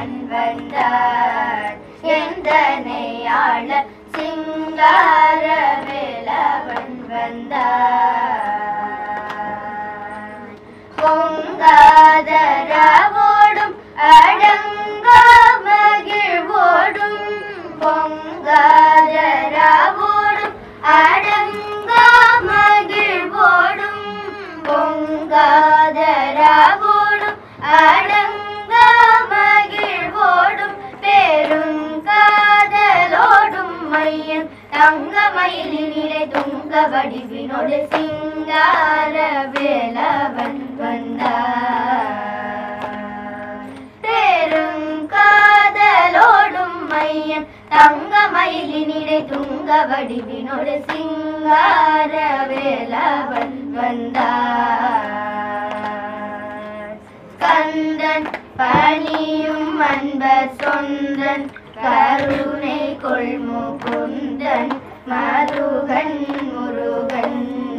வேலவன் வந்தார் எந்தனையாள சிங்கார வேலவன் வந்தார் பொங்காதரவோடும் அடங்கா மகிழ்வோடும் பொங்காதரவோடும் அடங்கா மகிழ்வோடும் பொங்காதரவோடும் அடங்கா மகிழ்வோடும் பெருங்காதலோடும் மையன் தங்க மயிலினிலே துங்க வடிவினோடு சிங்கார வேலவன் வந்தார் பெருங்காதலோடும் மையன் தங்க மயிலினிடை துங்க வடிவினோடு சிங்கார வேலவன் வந்தார் கந்தன் பணியும் அன்பர் சொந்தன் கருணை கொள்முகுந்தன் மருகன் முருகன்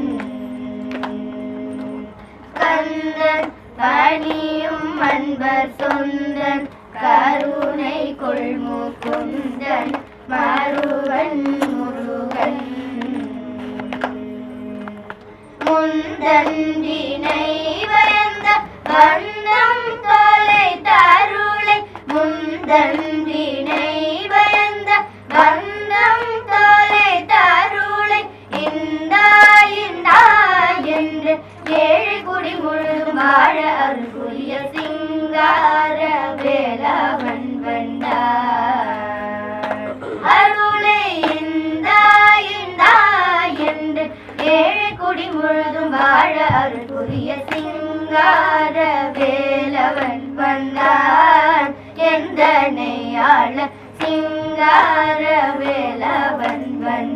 கந்தன் பணியும் அன்பர் சொந்தன் கருணை கொள்முகுந்தன் மருகன் முருகன் முந்தண்டினை வயந்த வண்ணம் தொலை தருளை முந்தண்டினை வயந்த வண்ணம் தொலை தருளை இந்தா இந்தா என்று ஏழு குடி முழுதும் வாழ அருள்புரிய சிங்கார வேலவன் வந்தார் அருளை இந்தா இந்தா என்று ஏழு குடி முழுதும் வாழ அருள் புரிய சிங்கார வேலவன் வந்தான் எந்தனையாள சிங்கார வேலவன் வந்தான்